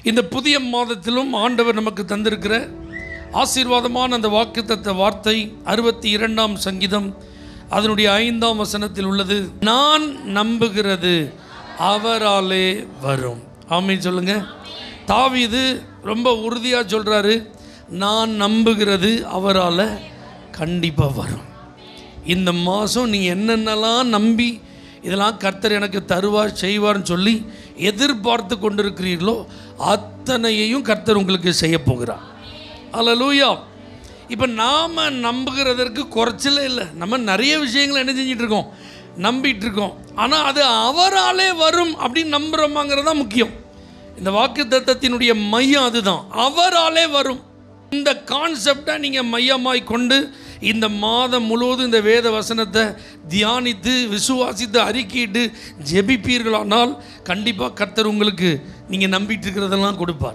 இந்த புதிய மாதத்திலும் ஆண்டவர் நமக்கு தந்திருக்கிற ஆசீர்வாதமான அந்த வாக்குத்தத்த வார்த்தை அறுபத்தி இரண்டாம் சங்கீதம் அதனுடைய ஐந்தாம் வசனத்தில் உள்ளது நான் நம்புகிறது அவராலே வரும் ஆமீன் சொல்லுங்க தாவீது ரொம்ப உறுதியாக சொல்றாரு நான் நம்புகிறது அவரால் கண்டிப்பாக வரும் இந்த மாதம் நீங்கள் என்னென்னலாம் நம்பி இதெல்லாம் கர்த்தர் எனக்கு தருவார் செய்வார்னு சொல்லி எதிர்பார்த்து கொண்டிருக்கிறீர்களோ அத்தனையையும் கர்த்தர் உங்களுக்கு செய்ய போகிறார் அல்லூயா இப்போ நாம் நம்புகிறதற்கு குறைச்சலே இல்லை நம்ம நிறைய விஷயங்களை என்ன செஞ்சிட்டு இருக்கோம் நம்பிட்டு இருக்கோம் ஆனால் அது அவராலே வரும் அப்படின்னு நம்புகிறோமாங்கிறது தான் முக்கியம் இந்த வாக்கு தத்தத்தினுடைய மையம் அதுதான் அவராலே வரும் இந்த கான்செப்டை நீங்கள் மையமாய் கொண்டு இந்த மாதம் முழுவதும் இந்த வேத வசனத்தை தியானித்து விசுவாசித்து அறிக்கையிட்டு ஜெபிப்பீர்களானால் கண்டிப்பாக கர்த்தர் உங்களுக்கு நீங்கள் நம்பிட்டு இருக்கிறதெல்லாம் கொடுப்பார்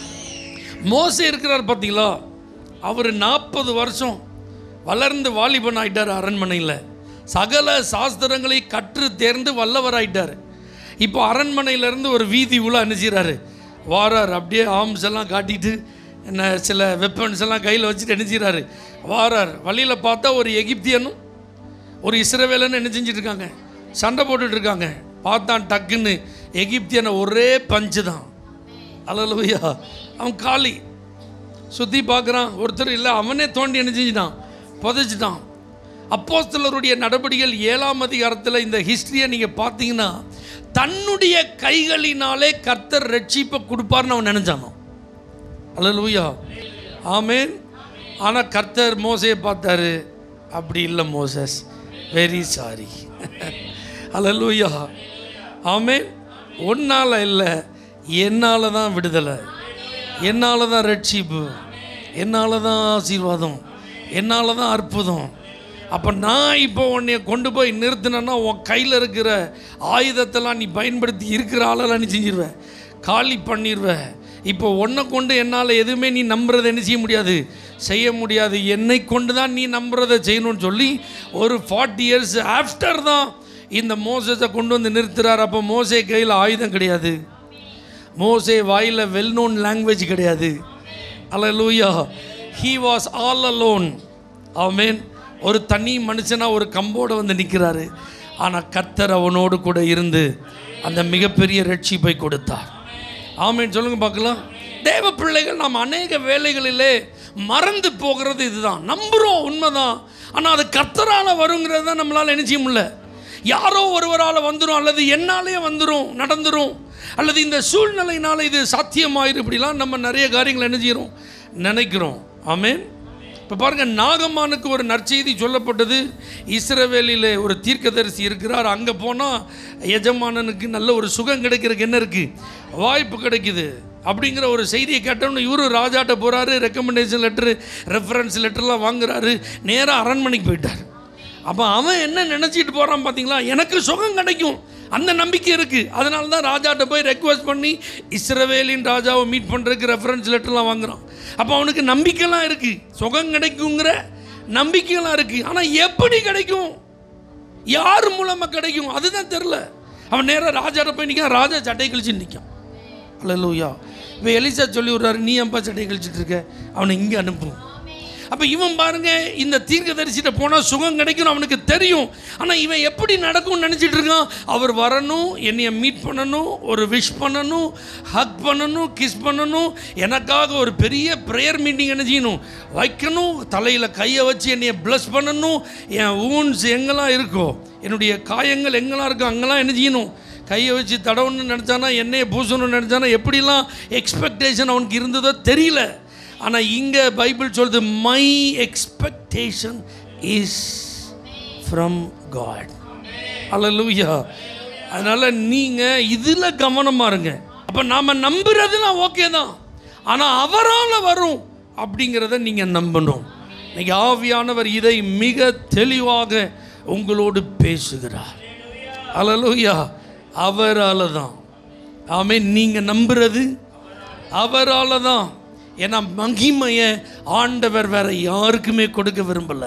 மோசே இருக்கிறார் பார்த்தீங்களா அவர் நாற்பது வருஷம் வளர்ந்து வாலிபன் ஆயிட்டார் அரண்மனையில் சகல சாஸ்திரங்களை கற்று தேர்ந்து வல்லவராயிட்டார் இப்போ அரண்மனையிலேருந்து ஒரு வீதி உள்ள அனுப்பிச்சிறாரு வாரார் அப்படியே ஆர்ம்ஸ் எல்லாம் காட்டிட்டு என்ன சில வெப்பன்ஸ் எல்லாம் கையில் வச்சுட்டு அனுப்பிச்சிறாரு வாரார் வழியில் பார்த்தா ஒரு எகிப்தியனும் ஒரு இஸ்ரவேலன்னு என்ன செஞ்சுட்டு இருக்காங்க சண்டை போட்டுட்டு இருக்காங்க பார்த்தான் டக்குன்னு எகிப்தியனை ஒரே பஞ்சு தான் அலலுயா அவன் காளி சுற்றி பார்க்குறான் ஒருத்தர் இல்லை அவனே தோண்டி என்ன செஞ்சிட்டான் புதைச்சிட்டான் அப்போஸ்தலருடைய நடவடிக்கைகள் ஏழாம் அதிகாரத்தில் இந்த ஹிஸ்ட்ரியை நீங்கள் பார்த்தீங்கன்னா தன்னுடைய கைகளினாலே கர்த்தர் ரட்சிப்பை கொடுப்பார்னு அவன் நினைச்சானோ அல்லூயா ஆமேன் ஆனால் கர்த்தர் மோசையை பார்த்தாரு அப்படி இல்லை மோசஸ் வெரி சாரி அல்லூயா ஆமேன் ஒன்னால் இல்லை என்னால் தான் விடுதலை என்னால் தான் ரட்சிப்பு என்னால் தான் ஆசீர்வாதம் என்னால் தான் அற்புதம் அப்போ நான் இப்போ உன்னைய கொண்டு போய் நிறுத்தினேன்னா உன் கையில் இருக்கிற ஆயுதத்தெல்லாம் நீ பயன்படுத்தி இருக்கிற ஆளெல்லாம் நீ செஞ்சிருவ காலி பண்ணிடுவ இப்போ உன்னை கொண்டு என்னால் எதுவுமே நீ நம்புறதை என்ன செய்ய முடியாது செய்ய முடியாது என்னை கொண்டு தான் நீ நம்புறதை செய்யணும்னு சொல்லி ஒரு ஃபார்ட்டி இயர்ஸ் ஆஃப்டர் தான் இந்த மோசத்தை கொண்டு வந்து நிறுத்துறார் அப்போ மோசே கையில் ஆயுதம் கிடையாது மோசே வாயில் வெல் நோன் லாங்குவேஜ் கிடையாது hallelujah he was all alone amen ஒரு தனி மனுஷனாக ஒரு கம்போடு வந்து நிற்கிறாரு ஆனால் கர்த்தர் அவனோடு கூட இருந்து அந்த மிகப்பெரிய ரட்சிப்பை கொடுத்தார் ஆமேன் சொல்லுங்க பார்க்கலாம் தேவ பிள்ளைகள் நாம் அநேக வேலைகளிலே மறந்து போகிறது இதுதான் நம்புகிறோம் உண்மைதான் ஆனால் அது கர்த்தரால் வருங்கிறது தான் நம்மளால் என்ன செய்ய முடியல யாரோ ஒருவரால் வந்துடும் அல்லது என்னாலே வந்துடும் நடந்துடும் அல்லது இந்த சூழ்நிலையினால் இது சாத்தியமாயிரு இப்படிலாம் நம்ம நிறைய காரியங்களை என்ன செய்கிறோம் நினைக்கிறோம் ஆமேன் இப்போ பாருங்கள் நாகமானுக்கு ஒரு நற்செய்தி சொல்லப்பட்டது இஸ்ரவேலில் ஒரு தீர்க்கதரிசி இருக்கிறார் அங்கே போனால் எஜமானனுக்கு நல்ல ஒரு சுகம் கிடைக்கிறதுக்கு என்ன இருக்குது வாய்ப்பு கிடைக்குது அப்படிங்கிற ஒரு செய்தியை கேட்டோன்னு இவரு ராஜாட்ட போகிறாரு ரெக்கமெண்டேஷன் லெட்ரு ரெஃபரன்ஸ் லெட்டர்லாம் வாங்குறாரு நேராக அரண்மனைக்கு போயிட்டார் அப்போ அவன் என்ன நினச்சிட்டு போகிறான் பார்த்தீங்களா எனக்கு சுகம் கிடைக்கும் அந்த நம்பிக்கை இருக்குது அதனால தான் ராஜாட்ட போய் ரெக்வஸ்ட் பண்ணி இஸ்ரவேலின் ராஜாவை மீட் பண்ணுறதுக்கு ரெஃபரன்ஸ் லெட்டர்லாம் வாங்குறான் அப்போ அவனுக்கு நம்பிக்கைலாம் இருக்குது சுகம் கிடைக்குங்கிற நம்பிக்கைலாம் இருக்குது ஆனால் எப்படி கிடைக்கும் யார் மூலமாக கிடைக்கும் அதுதான் தெரில அவன் நேராக ராஜாட்ட போய் நிற்கான் ராஜா சட்டை கழிச்சு நிற்கான் அல்லூயா இப்போ எலிசா சொல்லி விட்றாரு நீ ஏன்பா சட்டை கழிச்சிட்டு இருக்க அவனை இங்கே அனுப்பும் அப்போ இவன் பாருங்க இந்த தீர்க்கதரிசிட்ட போனால் சுகம் கிடைக்கும் அவனுக்கு தெரியும் ஆனால் இவன் எப்படி நடக்கும்னு நினச்சிட்டு இருக்கான் அவர் வரணும் என்னைய மீட் பண்ணணும் ஒரு விஷ் பண்ணணும் ஹக் பண்ணணும் கிஸ் பண்ணணும் எனக்காக ஒரு பெரிய ப்ரேயர் மீட்டிங் என்ன செய்யணும் வைக்கணும் தலையில் கையை வச்சு என்னைய ப்ளஸ் பண்ணணும் என் ஊன்ஸ் எங்கெல்லாம் இருக்கோ என்னுடைய காயங்கள் எங்கெல்லாம் இருக்கோ அங்கெல்லாம் என்ன செய்யணும் கையை வச்சு தடவணும்னு நினச்சானா என்னைய பூசணும்னு நினச்சானா எப்படிலாம் எக்ஸ்பெக்டேஷன் அவனுக்கு இருந்ததோ தெரியல ஆனால் இங்கே பைபிள் சொல்லுது my expectation is from God hallelujah அதனால் நீங்கள் இதில் கவனமாக இருங்க அப்போ நாம் நம்புறதுலாம் ஓகே தான் ஆனால் அவரால் வரும் அப்படிங்கிறத நீங்கள் நம்பணும் இன்னைக்கு ஆவியானவர் இதை மிக தெளிவாக உங்களோடு பேசுகிறார் அல்லூயா அவரால் தான் ஆமே நீங்கள் நம்புறது அவரால் தான் ஏன்னா மகிமையை ஆண்டவர் வேற யாருக்குமே கொடுக்க விரும்பலை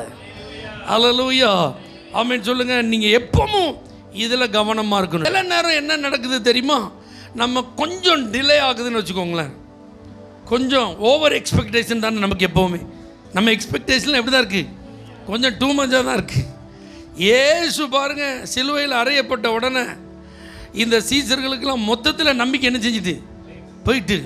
அலலூயா ஆமென் சொல்லுங்க நீங்கள் எப்பவும் இதில் கவனமாக இருக்கணும் சில நேரம் என்ன நடக்குது தெரியுமா நம்ம கொஞ்சம் டிலே ஆகுதுன்னு வச்சுக்கோங்களேன் கொஞ்சம் ஓவர் எக்ஸ்பெக்டேஷன் தானே நமக்கு எப்போவுமே நம்ம எக்ஸ்பெக்டேஷன் எப்படி தான் இருக்குது கொஞ்சம் டூ மச்சாக தான் இருக்குது ஏசு பாருங்க சிலுவையில் அறையப்பட்ட உடனே இந்த சீசர்களுக்கெல்லாம் மொத்தத்தில் நம்பிக்கை என்ன செஞ்சுட்டு போயிட்டு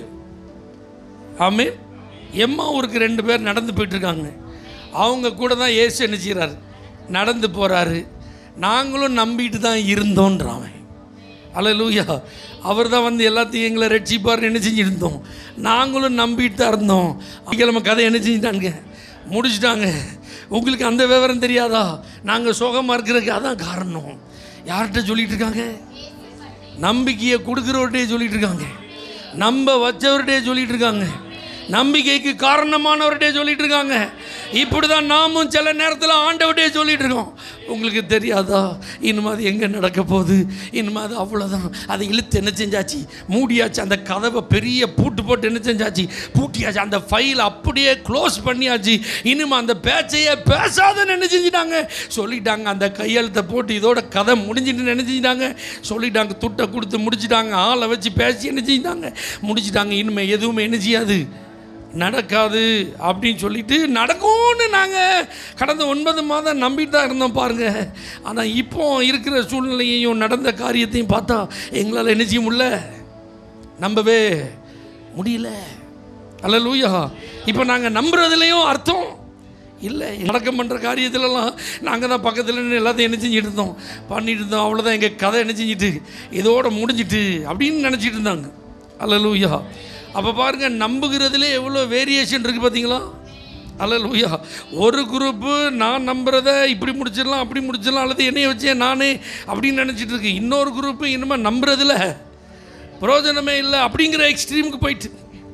ஆமே எம்மா ஊருக்கு ரெண்டு பேர் நடந்து போயிட்டுருக்காங்க அவங்க கூட தான் ஏசு என்ன செய்கிறாரு நடந்து போகிறாரு நாங்களும் நம்பிட்டு தான் இருந்தோன்றான் அல்ல லூயா அவர் தான் வந்து எல்லாத்தையும் எங்களை ரட்சிப்பார் என்ன செஞ்சுருந்தோம் நாங்களும் நம்பிட்டு தான் இருந்தோம் நம்ம கதை என்ன செஞ்சிட்டாங்க முடிச்சிட்டாங்க உங்களுக்கு அந்த விவரம் தெரியாதா நாங்கள் சோகமாக இருக்கிறதுக்கு அதான் காரணம் யார்கிட்ட சொல்லிட்டு இருக்காங்க நம்பிக்கையை கொடுக்குறவர்கிட்டே சொல்லிட்டு இருக்காங்க நம்ப வச்சவர்கிட்டே சொல்லிட்டு இருக்காங்க நம்பிக்கைக்கு காரணமானவர்கிட்டே சொல்லிட்டு இருக்காங்க இப்படி தான் நாமும் சில நேரத்தில் ஆண்டவர்கிட்டே சொல்லிட்டு இருக்கோம் உங்களுக்கு தெரியாதா இனிமே அது எங்கே நடக்க போகுது இனிமே அது அவ்வளோதான் அதை இழுத்து என்ன செஞ்சாச்சு மூடியாச்சு அந்த கதவை பெரிய பூட்டு போட்டு என்ன செஞ்சாச்சு பூட்டியாச்சு அந்த ஃபைல் அப்படியே க்ளோஸ் பண்ணியாச்சு இனிமே அந்த பேச்சையே பேசாதன்னு என்ன செஞ்சிட்டாங்க சொல்லிட்டாங்க அந்த கையெழுத்தை போட்டு இதோட கதை முடிஞ்சிட்டு என்ன செஞ்சிட்டாங்க சொல்லிட்டாங்க துட்டை கொடுத்து முடிச்சிட்டாங்க ஆளை வச்சு பேசி என்ன செஞ்சிட்டாங்க முடிச்சிட்டாங்க இனிமே எதுவுமே என்ன செய்யாது நடக்காது அப்படின்னு சொல்லிட்டு நடக்கும்னு நாங்கள் கடந்த ஒன்பது மாதம் நம்பிட்டு தான் இருந்தோம் பாருங்க ஆனால் இப்போ இருக்கிற சூழ்நிலையையும் நடந்த காரியத்தையும் பார்த்தா எங்களால் என்ன செய்ய முடியல நம்பவே முடியல அல்ல லூயா இப்போ நாங்கள் நம்புறதுலேயும் அர்த்தம் இல்லை நடக்கம் பண்ணுற காரியத்திலலாம் நாங்கள் தான் பக்கத்தில் நின்று எல்லாத்தையும் என்ன செஞ்சுட்டு இருந்தோம் பண்ணிட்டு இருந்தோம் அவ்வளோதான் எங்கள் கதை என்ன செஞ்சுட்டு இதோட முடிஞ்சிட்டு அப்படின்னு நினச்சிட்டு இருந்தாங்க அல்ல லூயா அப்போ பாருங்கள் நம்புகிறதுலே எவ்வளோ வேரியேஷன் இருக்குது பார்த்தீங்களா அல்ல லூயா ஒரு குரூப்பு நான் நம்புறத இப்படி முடிச்சிடலாம் அப்படி முடிச்சிடலாம் அல்லது என்னைய வச்சே நானே அப்படின்னு நினச்சிட்டு இருக்கு இன்னொரு குரூப்பு இனிமே நம்புறதில்ல பிரயோஜனமே இல்லை அப்படிங்கிற எக்ஸ்ட்ரீமுக்கு போயிட்டு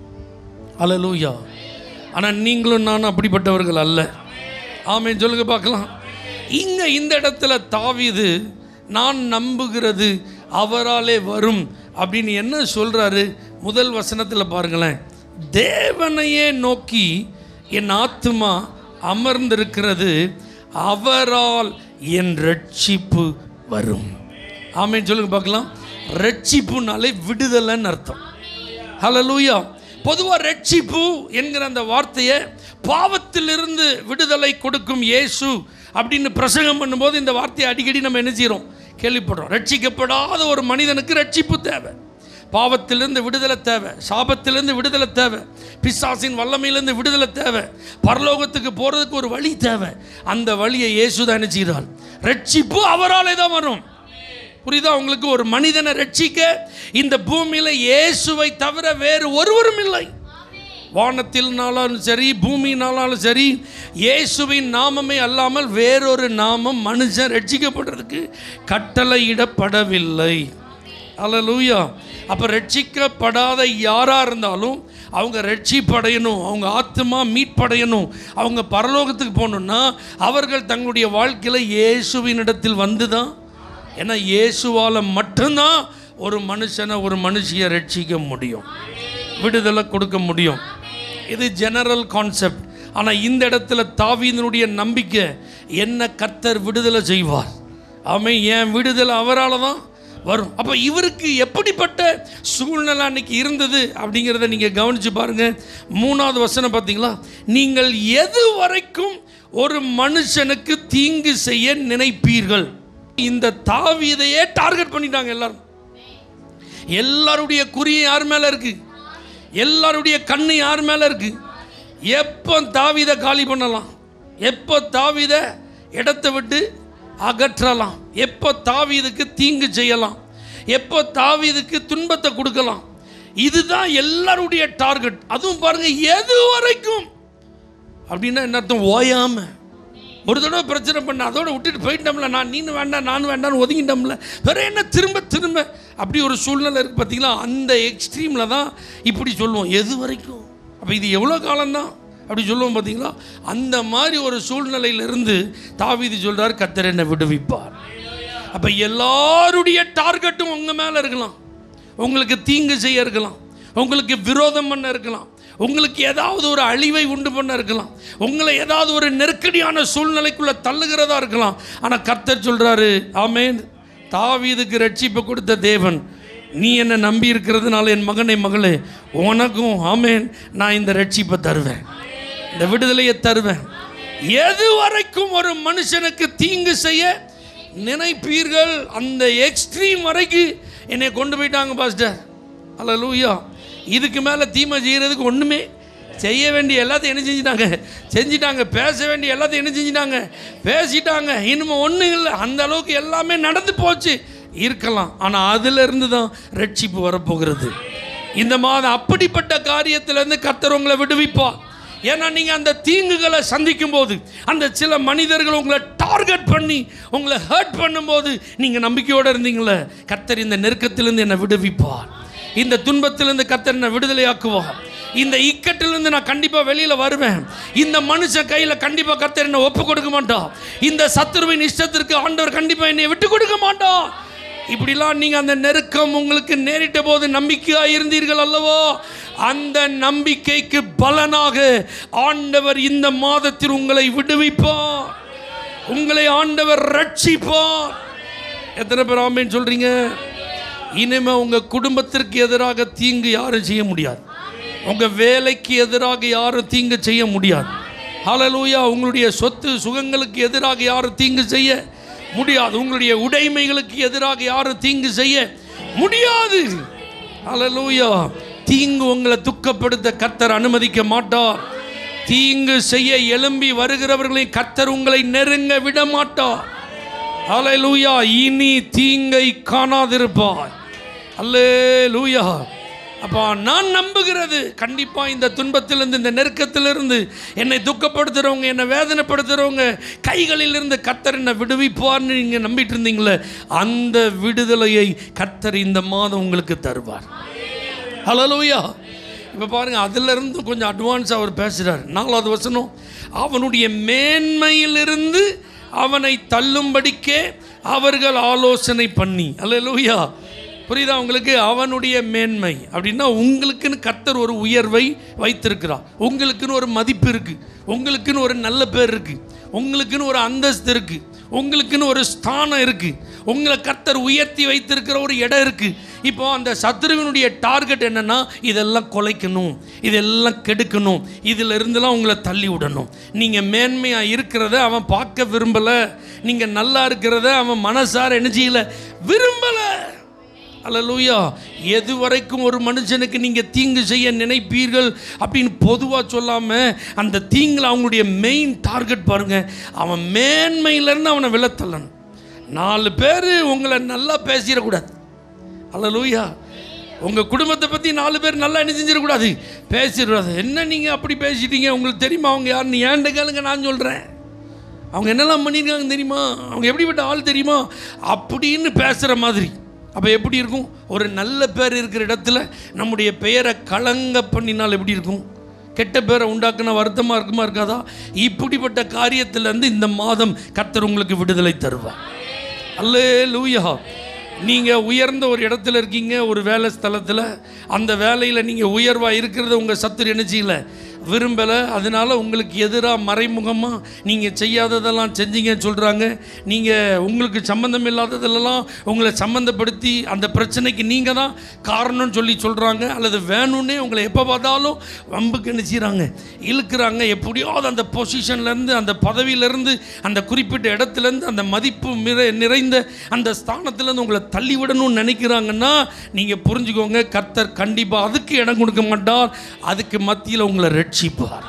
அல்ல லூயா ஆனால் நீங்களும் நானும் அப்படிப்பட்டவர்கள் அல்ல ஆமென் சொல்லுங்க பார்க்கலாம் இங்கே இந்த இடத்துல தாவீது நான் நம்புகிறது அவராலே வரும் அப்படின்னு என்ன சொல்றாரு முதல் வசனத்தில் பாருங்களேன் தேவனையே நோக்கி என் ஆத்துமா அமர்ந்திருக்கிறது அவரால் என் ரட்சிப்பு வரும் ஆமென் சொல்லுங்க பார்க்கலாம் ரட்சிப்புனாலே விடுதலைன்னு அர்த்தம் ஹலலூயா பொதுவாக ரட்சிப்பு என்கிற அந்த வார்த்தையை பாவத்திலிருந்து விடுதலை கொடுக்கும் இயேசு அப்படின்னு பிரசங்கம் பண்ணும்போது இந்த வார்த்தையை அடிக்கடி நம்ம என்ன செய்கிறோம் கேள்விப்படுறோம் ரட்சிக்கப்படாத ஒரு மனிதனுக்கு ரட்சிப்பு தேவை பாவத்திலிருந்து விடுதலை தேவை சாபத்திலிருந்து விடுதலை தேவை பிசாசின் வல்லமையிலிருந்து விடுதலை தேவை பரலோகத்துக்கு போகிறதுக்கு ஒரு வழி தேவை அந்த வழியை இயேசு தான் என்ன செய்கிறார் ரட்சிப்பு அவராலே தான் வரும் புரியுதா உங்களுக்கு ஒரு மனிதனை ரட்சிக்க இந்த பூமியில் இயேசுவை தவிர வேறு ஒருவரும் இல்லை வானத்தில்னாலும் சரி பூமினாலும் சரி இயேசுவின் நாமமே அல்லாமல் வேறொரு நாமம் மனுஷன் ரட்சிக்கப்படுறதுக்கு கட்டளையிடப்படவில்லை அல்லலூயா அப்போ ரட்சிக்கப்படாத யாராக இருந்தாலும் அவங்க ரட்சிப்படையணும் அவங்க ஆத்மா மீட்படையணும் அவங்க பரலோகத்துக்கு போகணுன்னா அவர்கள் தங்களுடைய வாழ்க்கையில் இயேசுவினிடத்தில் வந்து தான் ஏன்னா இயேசுவால் மட்டும்தான் ஒரு மனுஷனை ஒரு மனுஷியை ரட்சிக்க முடியும் விடுதலை கொடுக்க முடியும் இது ஜெனரல் கான்செப்ட் ஆனால் இந்த இடத்துல தாவீதனுடைய நம்பிக்கை என்ன கர்த்தர் விடுதலை செய்வார் அவன் என் விடுதலை அவரால் தான் வரும் அப்போ இவருக்கு எப்படிப்பட்ட சூழ்நிலை அன்னைக்கு இருந்தது அப்படிங்கிறத நீங்கள் கவனித்து பாருங்கள் மூணாவது வசனம் பார்த்தீங்களா நீங்கள் எது வரைக்கும் ஒரு மனுஷனுக்கு தீங்கு செய்ய நினைப்பீர்கள் இந்த தாவீதையே டார்கெட் பண்ணிட்டாங்க எல்லாரும் எல்லாருடைய குறி யார் மேலே இருக்கு எல்லாருடைய கண்ணு யார் மேலே இருக்கு எப்போ தாவீதை காலி பண்ணலாம் எப்போ தாவீதை இடத்தை விட்டு அகற்றலாம் எப்போ தாவீதுக்கு தீங்கு செய்யலாம் எப்போ தாவீதுக்கு துன்பத்தை கொடுக்கலாம் இதுதான் எல்லாருடைய டார்கெட் அதுவும் பாருங்க எது வரைக்கும் அப்படின்னா என்ன அர்த்தம் ஓயாம ஒரு தடவை பிரச்சனை பண்ண அதோட விட்டுட்டு போயிட்டோம்ல நான் நீனு வேண்டாம் நானும் வேண்டாம்னு ஒதுங்கிட்டோம்ல வேற என்ன திரும்ப திரும்ப அப்படி ஒரு சூழ்நிலை இருக்குது பார்த்தீங்களா அந்த எக்ஸ்ட்ரீமில் தான் இப்படி சொல்லுவோம் எது வரைக்கும் அப்போ இது எவ்வளோ காலம்தான் அப்படி சொல்லுவோம் பார்த்தீங்களா அந்த மாதிரி ஒரு சூழ்நிலையிலிருந்து தாவீது சொல்றார் கத்தர் என்னை விடுவிப்பார் அப்போ எல்லாருடைய டார்கெட்டும் உங்கள் மேலே இருக்கலாம் உங்களுக்கு தீங்கு செய்ய இருக்கலாம் உங்களுக்கு விரோதம் பண்ண இருக்கலாம் உங்களுக்கு ஏதாவது ஒரு அழிவை உண்டு பண்ண இருக்கலாம் உங்களை ஏதாவது ஒரு நெருக்கடியான சூழ்நிலைக்குள்ள தள்ளுகிறதா இருக்கலாம் ஆனால் கர்த்தர் சொல்றாரு ஆமென் தாவீதுக்கு ரட்சிப்பு கொடுத்த தேவன் நீ என்னை நம்பி இருக்கிறதுனால என் மகனை மகளே உனக்கும் ஆமேன் நான் இந்த ரட்சிப்பை தருவேன் இந்த விடுதலையை தருவேன் எது வரைக்கும் ஒரு மனுஷனுக்கு தீங்கு செய்ய நினைப்பீர்கள் அந்த எக்ஸ்ட்ரீம் வரைக்கும் என்னை கொண்டு போயிட்டாங்க பாஸ்டர் அல்ல லூயா இதுக்கு மேலே தீமை செய்கிறதுக்கு ஒன்றுமே செய்ய வேண்டிய எல்லாத்தையும் என்ன செஞ்சிட்டாங்க செஞ்சிட்டாங்க பேச வேண்டிய எல்லாத்தையும் என்ன செஞ்சிட்டாங்க பேசிட்டாங்க இனிமே ஒன்றும் இல்லை அந்த அளவுக்கு எல்லாமே நடந்து போச்சு இருக்கலாம் ஆனால் அதிலிருந்து தான் ரட்சிப்பு வரப்போகிறது இந்த மாதம் அப்படிப்பட்ட காரியத்திலேருந்து கர்த்தர் உங்களை விடுவிப்பார் ஏன்னா நீங்கள் அந்த தீங்குகளை சந்திக்கும் போது அந்த சில மனிதர்கள் உங்களை டார்கெட் பண்ணி உங்களை ஹர்ட் பண்ணும்போது நீங்கள் நம்பிக்கையோடு இருந்தீங்களே கர்த்தர் இந்த நெருக்கத்திலிருந்து என்னை விடுவிப்பார் இந்த துன்பத்திலிருந்து கர்த்தர் என்னை விடுதலையாக்குவார் இந்த இக்கட்டிலிருந்து நான் கண்டிப்பாக வெளியில் வருவேன் இந்த மனுஷன் கையில் கண்டிப்பாக கர்த்தர் என்னை ஒப்பு கொடுக்க மாட்டான் இந்த சத்துருவின் இஷ்டத்திற்கு ஆண்டவர் கண்டிப்பாக என்னை விட்டு கொடுக்க மாட்டான் இப்படிலாம் நீங்கள் அந்த நெருக்கம் உங்களுக்கு நேரிட்ட போது நம்பிக்கையாக இருந்தீர்கள் அல்லவோ அந்த நம்பிக்கைக்கு பலனாக ஆண்டவர் இந்த மாதத்தில் உங்களை விடுவிப்பார் உங்களை ஆண்டவர் ரட்சிப்பார் எத்தனை பேர் ஆமேன்னு சொல்றீங்க இனிமே உங்க குடும்பத்திற்கு எதிராக தீங்கு யாரும் செய்ய முடியாது உங்க வேலைக்கு எதிராக யாரும் தீங்கு செய்ய முடியாது ஹalleluya உங்களுடைய சொத்து சுகங்களுக்கு எதிராக யாரும் தீங்கு செய்ய முடியாது உங்களுடைய உடைமைகளுக்கு எதிராக யாரும் தீங்கு செய்ய முடியாது ஹalleluya தீங்கு உங்களை துக்கப்படுத்த கர்த்தர் அனுமதிக்க மாட்டார் தீங்கு செய்ய எழும்பி வருகிறவர்களை கர்த்தர் உங்களை நெருங்க விட மாட்டார் ஹalleluya இனி தீங்கை காணாதிருப்பாய் அல்லே லூயா அப்பா நான் நம்புகிறது கண்டிப்பாக இந்த துன்பத்திலிருந்து இந்த நெருக்கத்திலிருந்து என்னை துக்கப்படுத்துகிறவங்க என்னை வேதனைப்படுத்துகிறவங்க கைகளிலிருந்து கர்த்தர் என்னை விடுவிப்பார்னு நீங்கள் நம்பிட்டு இருந்தீங்களே அந்த விடுதலையை கர்த்தர் இந்த மாதம் உங்களுக்கு தருவார் ஹலலூயா இப்போ பாருங்க அதிலிருந்து கொஞ்சம் அட்வான்ஸ் அவர் பேசுகிறார் நாலாவது வசனம் அவனுடைய மேன்மையிலிருந்து அவனை தள்ளும்படிக்கே அவர்கள் ஆலோசனை பண்ணி அல்லேலூயா புரியுதா உங்களுக்கு அவனுடைய மேன்மை அப்படின்னா உங்களுக்குன்னு கர்த்தர் ஒரு உயர்வை வைத்திருக்கிறார் உங்களுக்குன்னு ஒரு மதிப்பு இருக்குது உங்களுக்குன்னு ஒரு நல்ல பேர் இருக்குது உங்களுக்குன்னு ஒரு அந்தஸ்து இருக்குது உங்களுக்குன்னு ஒரு ஸ்தானம் இருக்குது உங்களை கர்த்தர் உயர்த்தி வைத்திருக்கிற ஒரு இடம் இருக்குது இப்போ அந்த சத்ருவினுடைய டார்கெட் என்னன்னா இதெல்லாம் குலைக்கணும் இதெல்லாம் கெடுக்கணும் இதில் இருந்தெல்லாம் உங்களை தள்ளி விடணும் நீங்கள் மேன்மையாக இருக்கிறத அவன் பார்க்க விரும்பலை நீங்கள் நல்லா இருக்கிறத அவன் மனசார என்ன செய்யல விரும்பலை அல்லலூயா எது வரைக்கும் ஒரு மனுஷனுக்கு நீங்கள் தீங்கு செய்ய நினைப்பீர்கள் அப்படின்னு பொதுவாக சொல்லாமல் அந்த தீங்கில் அவங்களுடைய மெயின் டார்கெட் பாருங்கள் அவன் மேன்மையிலேருந்து அவனை விலத்தள்ளணும் நாலு பேர் உங்களை நல்லா பேசிடக்கூடாது அல்லலூயா உங்கள் குடும்பத்தை பற்றி நாலு பேர் நல்லா என்ன செஞ்சிடக்கூடாது பேசிடக்கூடாது என்ன நீங்கள் அப்படி பேசிட்டீங்க உங்களுக்கு தெரியுமா அவங்க யாருன்னு ஏன்ட கேளுங்க நான் சொல்கிறேன் அவங்க என்னெல்லாம் பண்ணியிருக்காங்க தெரியுமா அவங்க எப்படிப்பட்ட ஆள் தெரியுமா அப்படின்னு பேசுகிற மாதிரி அப்போ எப்படி இருக்கும் ஒரு நல்ல பேர் இருக்கிற இடத்துல நம்முடைய பெயரை கலங்க பண்ணினால் எப்படி இருக்கும் கெட்ட பேரை உண்டாக்குனா வருத்தமாக இருக்குமா இருக்காதா இப்படிப்பட்ட காரியத்திலேருந்து இந்த மாதம் கர்த்தர் உங்களுக்கு விடுதலை தருவார் அல்லே லூயா நீங்கள் உயர்ந்த ஒரு இடத்துல இருக்கீங்க ஒரு வேலை ஸ்தலத்தில் அந்த வேலையில் நீங்கள் உயர்வாக இருக்கிறத உங்கள் சத்துரு என்ன செய்யல விரும்பலை அதனால் உங்களுக்கு எதிராக மறைமுகமாக நீங்கள் செய்யாததெல்லாம் செஞ்சீங்கன்னு சொல்கிறாங்க நீங்கள் உங்களுக்கு சம்மந்தம் இல்லாததெல்லாம் உங்களை சம்மந்தப்படுத்தி அந்த பிரச்சனைக்கு நீங்கள் தான் காரணம்னு சொல்லி சொல்கிறாங்க அல்லது வேணும்னே உங்களை எப்போ பார்த்தாலும் வம்புக்கு என்ன செய்கிறாங்க இழுக்கிறாங்க எப்படியாவது அந்த பொசிஷன்லேருந்து அந்த பதவியிலேருந்து அந்த குறிப்பிட்ட இடத்துலேருந்து அந்த மதிப்பு மிர நிறைந்த அந்த ஸ்தானத்துலேருந்து உங்களை தள்ளிவிடணும்னு நினைக்கிறாங்கன்னா நீங்கள் புரிஞ்சுக்கோங்க கர்த்தர் கண்டிப்பாக அதுக்கு இடம் கொடுக்க மாட்டார் அதுக்கு மத்தியில் உங்களை ரட்சிப்பார்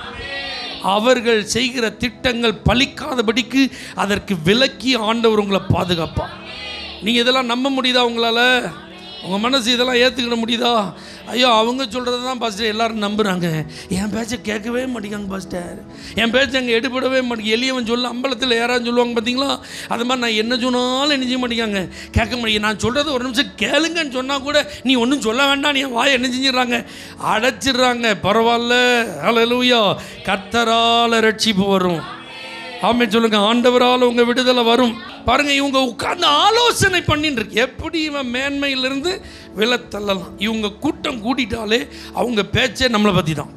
அவர்கள் செய்கிற திட்டங்கள் பலிக்காதபடிக்கு அதற்கு விலக்கி ஆண்டவர் உங்களை பாதுகாப்பார் நீங்கள் இதெல்லாம் நம்ப முடியுதா உங்களால் உங்கள் மனசு இதெல்லாம் ஏற்றுக்கிட முடியுதா ஐயோ அவங்க சொல்கிறது தான் பாஸ்டர் எல்லாரும் நம்புகிறாங்க என் பேச்சை கேட்கவே மாட்டேங்காங்க பாஸ்டர் என் பேச்சை அங்கே எடுபடவே மாட்டேங்க எளியவன் சொல்ல அம்பலத்தில் யாராவது சொல்லுவாங்க பார்த்தீங்களா அது மாதிரி நான் என்ன சொன்னாலும் என்ன செய்ய மாட்டேங்காங்க கேட்க மாட்டேங்க நான் சொல்கிறது ஒரு நிமிஷம் கேளுங்கன்னு சொன்னால் கூட நீ ஒன்றும் சொல்ல வேண்டாம் நீ என் வாயை என்ன செஞ்சிடுறாங்க அடைச்சிடுறாங்க பரவாயில்ல ஹalleluya கர்த்தரால் ரட்சிப்பு வரும் ஆமே சொல்லுங்க ஆண்டவரால் உங்க விடுதலை வரும் பாருங்க இவங்க உட்கார்ந்து ஆலோசனை பண்ணிட்டு இருக்கு எப்படி இவன் மேன்மையிலிருந்து விலத்தள்ளலாம் இவங்க கூட்டம் கூட்டிட்டாலே அவங்க பேச்சே நம்மளை பற்றி தான்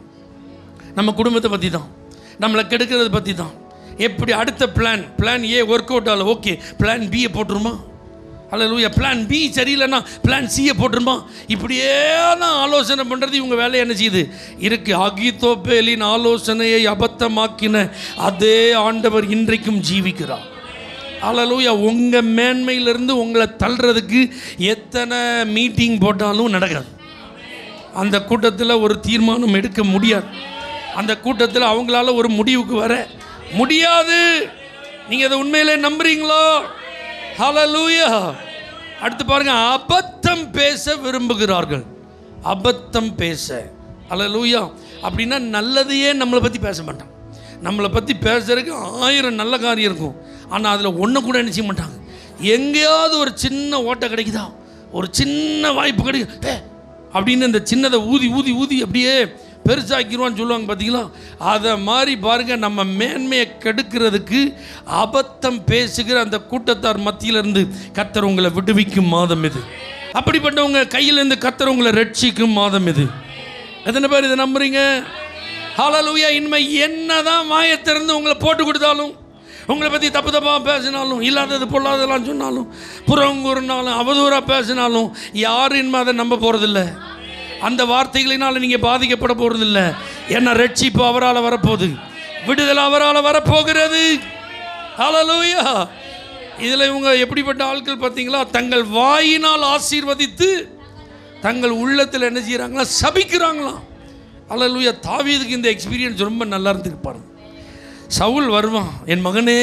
நம்ம குடும்பத்தை பற்றி தான் நம்மளை கெடுக்கிறத பற்றி தான் எப்படி அடுத்த plan plan A work out ஆகல ஓகே பிளான் பியை போட்டுருமா அல்ல பிளான் பி சரியில்லைன்னா பிளான் சியை போட்டிருப்பான் இப்படியே தான் ஆலோசனை பண்ணுறது இவங்க வேலை என்ன செய்யுது இருக்கு அகிதோப்பேலின் ஆலோசனையை அபத்தமாக்கின அதே ஆண்டவர் இன்றைக்கும் ஜீவிக்கிறார் அலலூயா உங்கள் மேன்மையிலிருந்து உங்களை தள்ளுறதுக்கு எத்தனை மீட்டிங் போட்டாலும் நடக்காது அந்த கூட்டத்தில் ஒரு தீர்மானம் எடுக்க முடியாது அந்த கூட்டத்தில் அவங்களால ஒரு முடிவுக்கு வர முடியாது நீங்கள் அதை உண்மையிலே நம்புறீங்களோ ஹalleluya அடுத்து பாருங்க அபத்தம் பேச விரும்புகிறார்கள் அபத்தம் பேச ஹalleluya அப்படின்னா நல்லதையே நம்மளை பற்றி பேச மாட்டான் நம்மளை பற்றி பேசுறதுக்கு ஆயிரம் நல்ல காரியம் இருக்கும் ஆனால் அதில் ஒன்று கூட என்ன செய்ய மாட்டாங்க எங்கேயாவது ஒரு சின்ன ஓட்டை கிடைக்குதா ஒரு சின்ன வாய்ப்பு கிடைக்கும் ஏ அப்படின்னு இந்த சின்னதை ஊதி ஊதி ஊதி அப்படியே பெருசாக்கிடுவான்னு சொல்லுவாங்க பார்த்தீங்களா அதை மாதிரி பாருங்க நம்ம மேன்மையை கெடுக்கிறதுக்கு அபத்தம் பேசுகிற அந்த கூட்டத்தார் மத்தியிலிருந்து கத்தர் உங்களை விடுவிக்கும் மாதம் இது அப்படிப்பட்டவங்க கையிலேருந்து கத்தர் உங்களை ரட்சிக்கும் மாதம் இது எத்தனை பேர் இதை நம்புறீங்க ஹalleluya இனிமே என்னதான் வாயை திறந்து உங்களை போட்டு கொடுத்தாலும் உங்களை பற்றி தப்பு தப்பாக பேசினாலும் இல்லாதது பொல்லாததெல்லாம் சொன்னாலும் புறங்கூறினாலும் அவதூறாக பேசினாலும் யாரும் இனிமே அதை நம்ப போகிறதில்ல அந்த வார்த்தைகளினால் நீங்கள் பாதிக்கப்பட போகிறதில்ல என்ன ரட்சிப்பு அவரால் வரப்போகுது விடுதலை அவரால் வரப்போகிறது ஹalleluya இதில் இவங்க எப்படிப்பட்ட ஆட்கள் பார்த்தீங்களா தங்கள் வாயினால் ஆசீர்வதித்து தங்கள் உள்ளத்தில் என்ன செய்கிறாங்களா சபிக்கிறாங்களாம் அல்லலுயா தாவீதுக்கு இந்த எக்ஸ்பீரியன்ஸ் ரொம்ப நல்லா இருந்திருப்பாரு சவுல் வருவான் என் மகனே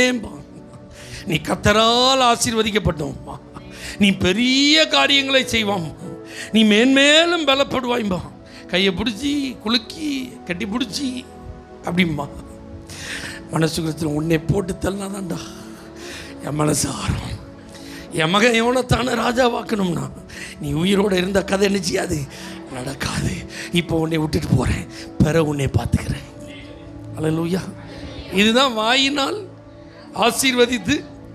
நீ கத்தரால் ஆசீர்வதிக்கப்பட்டோம்மா நீ பெரிய காரியங்களை செய்வான் நீ மேன்மேலும் பலப்படுவாய்ம்பா கையை பிடிச்சி குலுக்கி கட்டி பிடிச்சி அப்படிம்பா மனசுக்குள்ள உன்னை போட்டு தள்ளினாதான்டா என் மனசு ஆறும் என் மகன் எவனைத்தானே ராஜாவாக்கணும்னா நீ உயிரோட இருந்த கதை என்ன செய்யாது நடக்காது இப்போ உன்னை விட்டுட்டு போகிறேன் பிற உன்னை பார்த்துக்கிறேன் அல்லேலூயா இதுதான் வாயினால் ஆசீர்வதித்து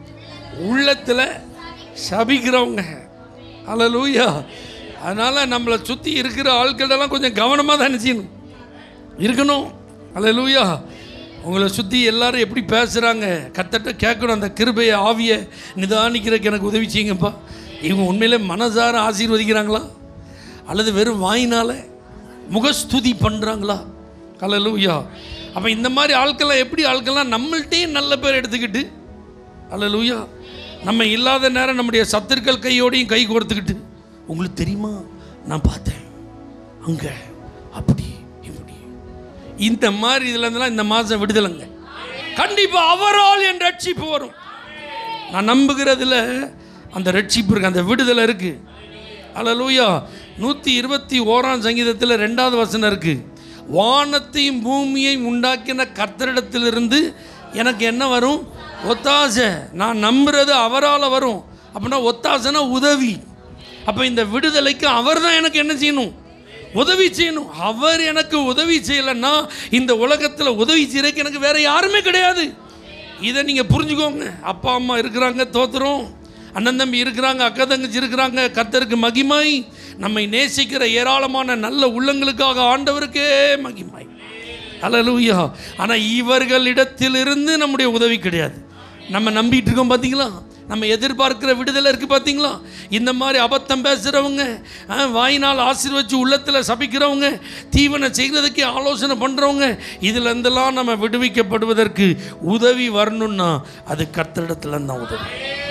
உள்ளத்தில் சபிக்கிறவங்க அல்லேலூயா அதனால் நம்மளை சுற்றி இருக்கிற ஆட்களெல்லாம் கொஞ்சம் கவனமாக தான் செய்யணும் இருக்கணும் அல்லேலூயா உங்களை சுற்றி எல்லாரும் எப்படி பேசுகிறாங்க கத்தட்ட கேட்கணும் அந்த கிருபையை ஆவியை நிதானிக்கிறதுக்கு எனக்கு உதவி செய்யுங்கப்பா இவங்க உண்மையிலே மனசார ஆசீர்வதிக்கிறாங்களா அல்லது வெறும் வாயினால் முகஸ்துதி பண்ணுறாங்களா அல்லேலூயா அப்போ இந்த மாதிரி ஆட்கள்லாம் எப்படி ஆட்கள்லாம் நம்மள்கிட்டையும் நல்ல பேர் எடுத்துக்கிட்டு அல்லேலூயா நம்ம இல்லாத நேரம் நம்முடைய சத்துருக்கள் கையோடையும் கை கோர்த்துக்கிட்டு உங்களுக்கு தெரியுமா நான் பார்த்தேன் அங்கே அப்படி இப்படி இந்த மாதிரி இதுல இருந்தெல்லாம் இந்த மாதம் விடுதலைங்க கண்டிப்பாக அவரால் என் ரட்சிப்பு வரும் நான் நம்புகிறதுல அந்த ரட்சிப்பு இருக்கு அந்த விடுதலை இருக்கு அல்லேலூயா நூற்றி இருபத்தி ஓராம் சங்கீதத்தில் ரெண்டாவது வசனம் இருக்கு வானத்தையும் பூமியையும் உண்டாக்கின கர்த்தரிடத்திலிருந்து எனக்கு என்ன வரும் ஒத்தாசை நான் நம்புறது அவரால் வரும் அப்படின்னா ஒத்தாசைனா உதவி அப்போ இந்த விடுதலைக்கு அவர் தான் எனக்கு என்ன செய்யணும் உதவி செய்யணும் அவர் எனக்கு உதவி செய்யலைன்னா இந்த உலகத்தில் உதவி செய்யறதுக்கு எனக்கு வேற யாருமே கிடையாது இதை நீங்கள் புரிஞ்சுக்கோங்க அப்பா அம்மா இருக்கிறாங்க தோத்துறோம் அண்ணன் தம்பி இருக்கிறாங்க அக்கா தங்கச்சி இருக்கிறாங்க கர்த்தருக்கு மகிமை நம்மை நேசிக்கிற ஏராளமான நல்ல உள்ளங்களுக்காக ஆண்டவருக்கே மகிமை அல்லேலூயா ஆனால் இவர்களிடத்திலிருந்து நம்முடைய உதவி கிடையாது நம்ம நம்பிட்டு இருக்கோம் பார்த்தீங்களா நம்ம எதிர்பார்க்கிற விடுதலை இருக்குது பார்த்தீங்களா இந்த மாதிரி அபத்தம் பேசுகிறவங்க வாயினால் ஆசீர்வச்சு உள்ளத்தில் சபிக்கிறவங்க தீவனை செய்கிறதுக்கு ஆலோசனை பண்ணுறவங்க இதுலேருந்தெல்லாம் நம்ம விடுவிக்கப்படுவதற்கு உதவி வரணும்னா அது கர்த்தரிடத்துல தான் உதவி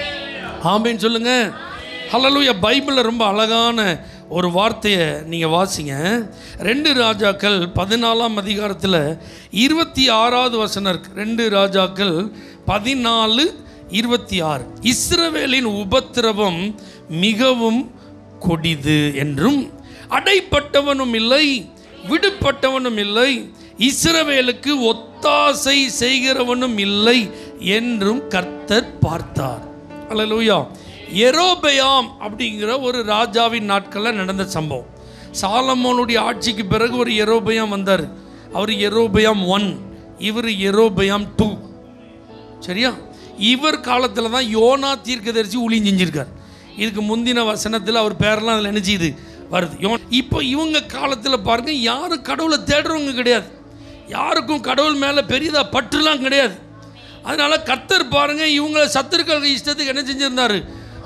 ஆமேன்னு சொல்லுங்க ஹalleluya பைபிளில் ரொம்ப அழகான ஒரு வார்த்தையை நீங்கள் வாசிங்க ரெண்டு ராஜாக்கள் பதினாலாம் அதிகாரத்தில் இருபத்தி ஆறாவது வசனம் இருக்கு ரெண்டு ராஜாக்கள் பதினாலு இருபத்தி ஆறு இஸ்ரவேலின் உபத்திரவம் மிகவும் கொடிது என்றும் அடைப்பட்டவனும் இல்லை விடுபட்டவனும் இல்லை இஸ்ரவேலுக்கு ஒத்தாசை செய்கிறவனும் இல்லை என்றும் கர்த்தர் பார்த்தார் அல்லேலூயா எரோபயாம் அப்படிங்கிற ஒரு ராஜாவின் நாட்களில் நடந்த சம்பவம் சாலமோனுடைய ஆட்சிக்கு பிறகு ஒரு எரோபயாம் வந்தார் அவர் எரோபயாம் ஒன் இவர் எரோபயாம் டூ சரியா இவர் காலத்தில் தான் யோனா தீர்க்கதரிசி ஊழியம் செஞ்சிருக்கார் இதுக்கு முந்தின வசனத்தில் அவர் பேரெல்லாம் அதில் என்ன செய்யுது வருது யோ இப்போ இவங்க காலத்தில் பாருங்க யாரும் கடவுளை தேடுறவங்க கிடையாது யாருக்கும் கடவுள் மேலே பெரியதாக பற்றுலாம் கிடையாது அதனால கர்த்தர் பாருங்க இவங்களை சத்துருக்கள் இஷ்டத்துக்கு என்ன செஞ்சிருந்தாரு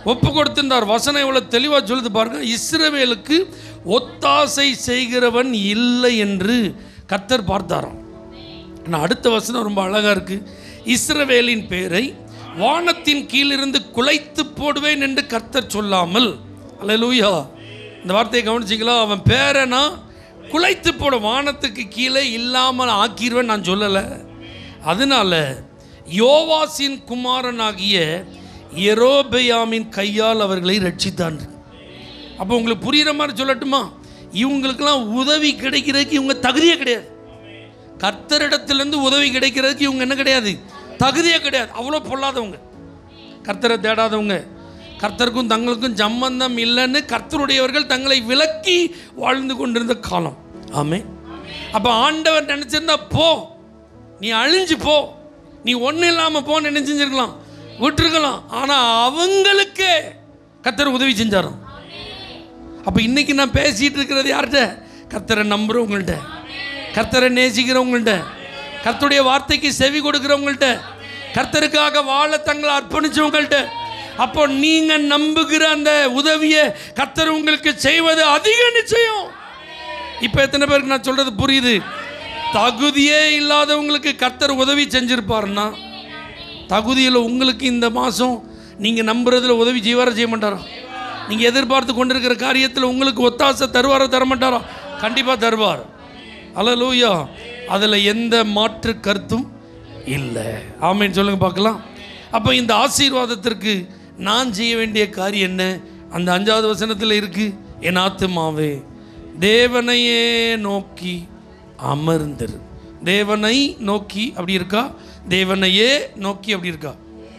ஒப்பு கொடுத்திருந்தார் வசனம் எவ்வளவு தெளிவா சொல்லுது பாருங்க இஸ்ரவேலுக்கு ஒத்தாசை செய்கிறவன் இல்லை என்று கர்த்தர் பார்த்தாராம் ஆனால் அடுத்த வசனம் ரொம்ப அழகா இருக்கு இஸ்ரவேலின் பேரை வானத்தின் கீழிருந்து குலைத்து போடுவேன் என்று கர்த்தர் சொல்லாமல் அல்லேலூயா இந்த வார்த்தையை கவனிச்சிங்களா அவன் பேரை நான் குலைத்து போட வானத்துக்கு கீழே இல்லாமல் ஆக்கிடுவேன் நான் சொல்லலை அதனால யோவாசின் குமாரனாகிய எரோபெயாமின் கையால் அவர்களை ரட்சித்தான் அப்போ உங்களுக்கு புரிகிற மாதிரி சொல்லட்டுமா இவங்களுக்கெல்லாம் உதவி கிடைக்கிறதுக்கு இவங்க தகுதியே கிடையாது கர்த்தரிடத்திலிருந்து உதவி கிடைக்கிறதுக்கு இவங்க என்ன கிடையாது தகுதியே கிடையாது அவ்வளோ பொல்லாதவங்க கர்த்தரை தேடாதவங்க கர்த்தருக்கும் தங்களுக்கும் சம்பந்தம் இல்லைன்னு கர்த்தருடையவர்கள் தங்களை விலக்கி வாழ்ந்து கொண்டிருந்த காலம் ஆமே அப்போ ஆண்டவர் நினச்சிருந்தா போ நீ அழிஞ்சு போ நீ ஒன்றும் இல்லாமல் போ நினைச்சிருக்கலாம் விட்டுருக்கலாம் ஆனால் அவங்களுக்கே கர்த்தர் உதவி செஞ்சாராம் அப்போ இன்னைக்கு நான் பேசிட்டு இருக்கிறது யார்கிட்ட கர்த்தரை நம்புறவங்கள்ட்ட கர்த்தரை நேசிக்கிறவங்கள்ட்ட கர்த்தருடைய வார்த்தைக்கு செவி கொடுக்கிறவங்கள்ட்ட கர்த்தருக்காக வாழ தங்களை அர்ப்பணிச்சவங்கள்ட்ட அப்போ நீங்க நம்புகிற அந்த உதவியை கர்த்தர் உங்களுக்கு செய்வது அதிக நிச்சயம் இப்போ எத்தனை பேருக்கு நான் சொல்றது புரியுது தகுதியே இல்லாதவங்களுக்கு கர்த்தர் உதவி செஞ்சிருப்பாருன்னா தகுதியில் உங்களுக்கு இந்த மாதம் நீங்கள் நம்புறதுல உதவி செய்வாரா செய்ய மாட்டாரா நீங்கள் எதிர்பார்த்து கொண்டிருக்கிற காரியத்தில் உங்களுக்கு ஒத்தாசை தருவாரா தர மாட்டாரா கண்டிப்பாக தருவார் அலலூயா அதில் எந்த மாற்று கருத்தும் இல்லை ஆமேன்னு சொல்லுங்க பார்க்கலாம் அப்போ இந்த ஆசீர்வாதத்திற்கு நான் செய்ய வேண்டிய காரியம் என்ன அந்த அஞ்சாவது வசனத்தில் இருக்கு என் ஆத்துமாவே தேவனையே நோக்கி அமர்ந்திரு தேவனை நோக்கி அப்படி இருக்கா தேவனையே நோக்கி அப்படி இருக்கா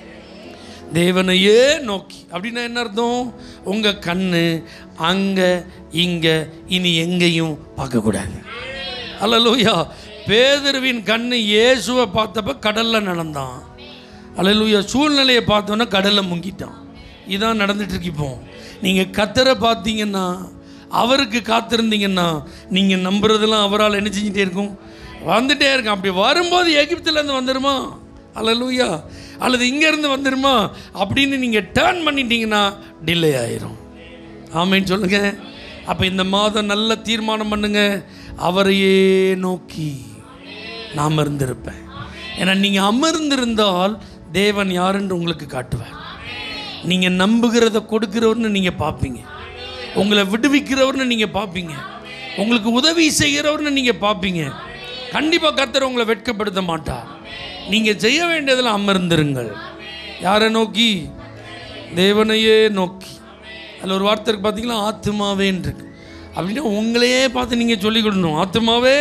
தேவனையே நோக்கி அப்படின்னா என்ன அர்த்தம் உங்கள் கண்ணு அங்கே இங்கே இனி எங்கேயும் பார்க்கக்கூடாது அல்லலூயா பேதருவின் கண்ணு இயேசுவை பார்த்தப்ப கடலில் நடந்தான் அல்லலூயா சூழ்நிலையை பார்த்தோன்னா கடலில் முங்கிட்டான் இதான் நடந்துட்டு இருக்கு இப்போ நீங்கள் கத்தரை பார்த்தீங்கன்னா அவருக்கு காத்திருந்தீங்கன்னா நீங்கள் நம்புறதெல்லாம் அவரால் என்ன செஞ்சுட்டே இருக்கும் வந்துட்டே இருக்கும் அப்படி வரும்போது எகிப்துலேருந்து வந்துருமா அல்லலூயா அல்லது இங்கேருந்து வந்துருமா அப்படின்னு நீங்கள் டேர்ன் பண்ணிட்டீங்கன்னா டிலே ஆயிரும் ஆமைன்னு சொல்லுங்க அப்போ இந்த மாதம் நல்ல தீர்மானம் பண்ணுங்க அவரையே நோக்கி நான் அமர்ந்திருப்பேன் ஏன்னா நீங்கள் அமர்ந்திருந்தால் தேவன் யாருன்னு உங்களுக்கு காட்டுவார் நீங்கள் நம்புகிறத கொடுக்கிறவர்னு நீங்கள் பார்ப்பீங்க உங்களை விடுவிக்கிறவர்னு நீங்கள் பார்ப்பீங்க உங்களுக்கு உதவி செய்கிறவர்னு நீங்கள் பார்ப்பீங்க கண்டிப்பாக கர்த்தர் உங்களை வெட்கப்படுத்த மாட்டார் நீங்கள் செய்ய வேண்டியதில் அமர்ந்திருங்கள் யாரை நோக்கி தேவனையே நோக்கி அதில் ஒரு வார்த்தை இருக்கு பார்த்தீங்களா ஆத்மாவேன்னு இருக்கு அப்படின்னா உங்களையே பார்த்து நீங்கள் சொல்லிக் கொடுக்கணும் ஆத்மாவே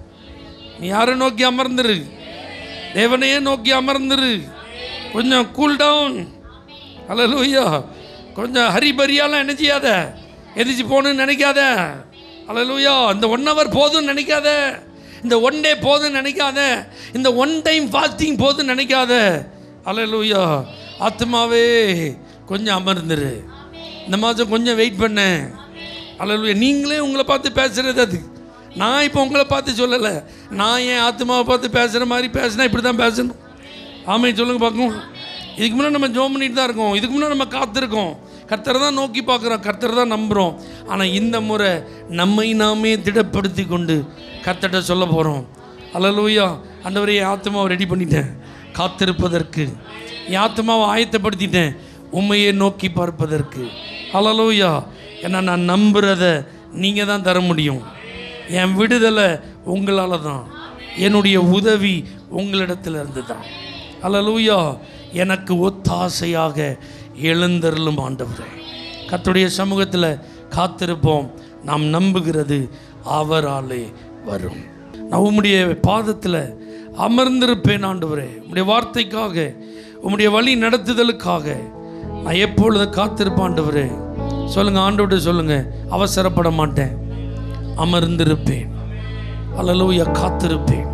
நீ யாரை நோக்கி அமர்ந்துரு தேவனையே நோக்கி அமர்ந்துரு கொஞ்சம் கூல் டவுன் அலலூயா கொஞ்சம் ஹரிபரியாலாம் என்ன செய்யாத எதிர்த்து போகணும்னு நினைக்காத அலலூயா இந்த ஒன் ஹவர் போதும்னு நினைக்காத இந்த ஒன் டே போதும்னு நினைக்காத இந்த ஒன் டைம் ஃபாஸ்டிங் போதும்னு நினைக்காத அலலூயா ஆத்மாவே கொஞ்சம் அமர்ந்துரு இந்த மாதம் கொஞ்சம் வெயிட் பண்ண அலலூயா நீங்களே உங்களை பார்த்து பேசுகிறது அது நான் இப்போ உங்களை பார்த்து சொல்லலை நான் என் ஆத்மாவை பார்த்து பேசுகிற மாதிரி பேசினா இப்படி தான் பேசணும் ஆமை சொல்லுங்க பார்க்கும் இதுக்கு முன்னாடி நம்ம ஜோம் பண்ணிட்டு தான் இருக்கோம் இதுக்கு முன்னாடி நம்ம காத்திருக்கோம் கர்த்தரை தான் நோக்கி பார்க்குறோம் கர்த்தரை தான் நம்புகிறோம் ஆனால் இந்த முறை நம்மை நாமே திடப்படுத்தி கொண்டு கர்த்தர்கிட்ட சொல்ல போகிறோம் அல்லலூயா ஆண்டவரே என் ஆத்மாவை ரெடி பண்ணிட்டேன் காத்திருப்பதற்கு என் ஆத்மாவை ஆயத்தப்படுத்திட்டேன் உண்மையை நோக்கி பார்ப்பதற்கு அல்லலூயா ஏன்னா நான் நம்புகிறத நீங்கள் தான் தர முடியும் என் விடுதலை உங்களால் தான் என்னுடைய உதவி உங்களிடத்துல இருந்து தான் அல்லலூயா எனக்கு ஒத்தாசையாக எழுந்தருளும் ஆண்டவரே கர்த்தருடைய சமூகத்தில் காத்திருப்போம் நாம் நம்புகிறது அவராலே வரும் நான் உம்முடைய பாதத்தில் அமர்ந்திருப்பேன் ஆண்டவரே உம்முடைய வார்த்தைக்காக உம்முடைய வழி நடத்துதலுக்காக நான் எப்பொழுது காத்திருப்பேன் ஆண்டவரே சொல்லுங்க ஆண்டவர்கிட்ட சொல்லுங்க அவசரப்பட மாட்டேன் அமர்ந்திருப்பேன் அல்லலூயா காத்திருப்பேன்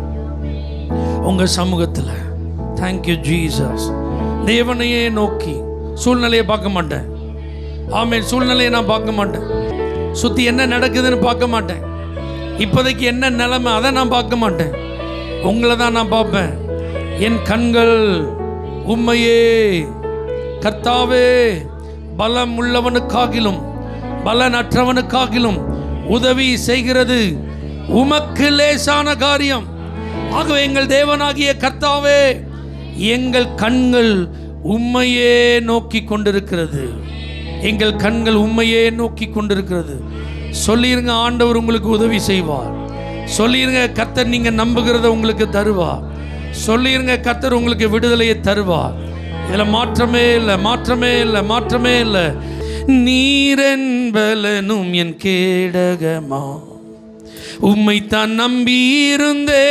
உங்க சமூகத்தில் தேங்க்யூ ஜீசஸ் தேவனையே நோக்கி சூழ்நிலையை பார்க்க மாட்டேன் ஆமென் சூழ்நிலையை நான் பார்க்க மாட்டேன் சுற்றி என்ன நடக்குதுன்னு பார்க்க மாட்டேன் இப்போதைக்கு என்ன நிலைமை அதை நான் பார்க்க மாட்டேன் உங்களை தான் நான் பார்ப்பேன் என் கண்கள் உண்மையே கர்த்தாவே பலம் உள்ளவனுக்காகிலும் பலனற்றவனுக்காகிலும் உதவி செய்கிறது உமக்கு லேசான காரியம் ஆகவே எங்கள் தேவனாகிய கர்த்தாவே எங்கள் கண்கள் உம்மையே நோக்கி கொண்டிருக்கிறது எங்கள் கண்கள் உம்மையே நோக்கி கொண்டிருக்கிறது சொல்லிருங்க ஆண்டவர் உங்களுக்கு உதவி செய்வார் சொல்லிருங்க கர்த்தர் நீங்க நம்புகிறத உங்களுக்கு தருவார் சொல்லிருங்க கர்த்தர் உங்களுக்கு விடுதலையை தருவார் இதுல மாற்றமே இல்லை மாற்றமே இல்லை மாற்றமே இல்லை நீரென்பலனும் என் கேடகமா உம்மைத்தான் நம்பியிருந்தே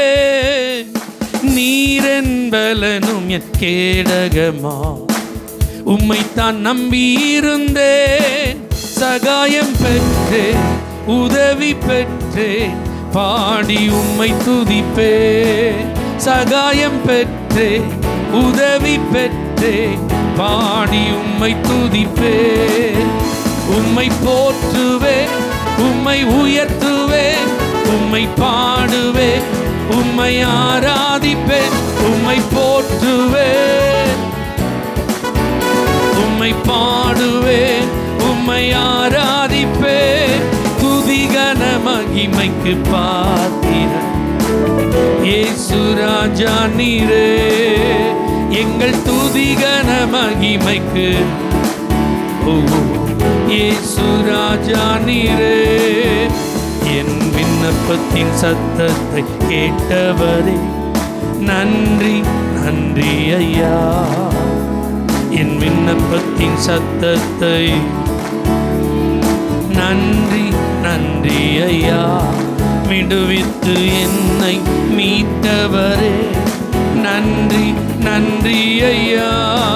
நீரென்பலனும் என் கேடகமா உம்மைத்தான் நம்பியிருந்தே சகாயம் பெற்றே உதவி பெற்றே பாடி உம்மை துதிப்பே சகாயம் பெற்றே உதவி பெற்றே பாடி உம்மை துதிப்பே உம்மை போற்றுவே உம்மை உயர்த்துவே உம்மை பாடுவே உம்மை ஆராதிப்பே உம்மை போற்றுவே உம்மை பாடுவே உம்மை ஆராதிப்பே துதிகன மகிமைக்கு பாத்திர இயேசு ராஜா நீரே எங்கள் துதிகன மகிமைக்கு ஓ இயேசு ராஜா நீரே என் விண்ணப்பத்தின் சத்தத்தை கேட்டவரே நன்றி நன்றி ஐயா என் விண்ணப்பத்தின் சத்தத்தை நன்றி நன்றி ஐயா விடுவித்து என்னை மீட்டவரே நன்றி நன்றி ஐயா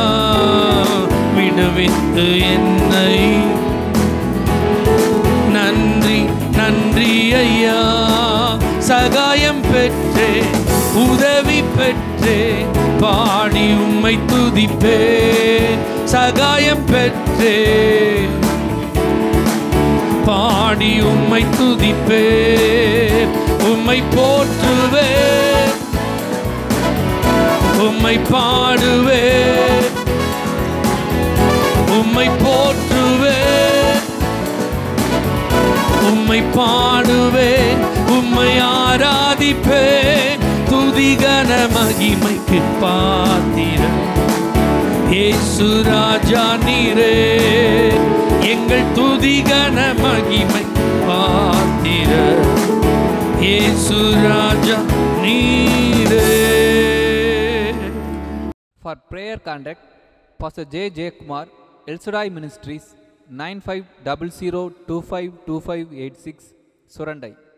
விடுவித்து என்னை நன்றி நன்றி ஐயா சகாயம் பெற்றே உதவி பெற்றே பாடி உம்மை துதிப்பே சகாயம் பெற்றே பாடி உம்மை துதிப்பே உம்மை போற்றுவே உம்மை பாடுவே உம்மை போற்றுவே உம்மை பாடுவே உம்மை ஆராதிப்பே துதிகன மகிமைக்கு பாத்திர இயேசு ராஜா நீரே எங்கள் துதிகன மகிமை பாத்திர இயேசு ராஜா நீரே For prayer contact, Pastor J. J. Kumar, El Shaddai Ministries, 9500252586, Surandai.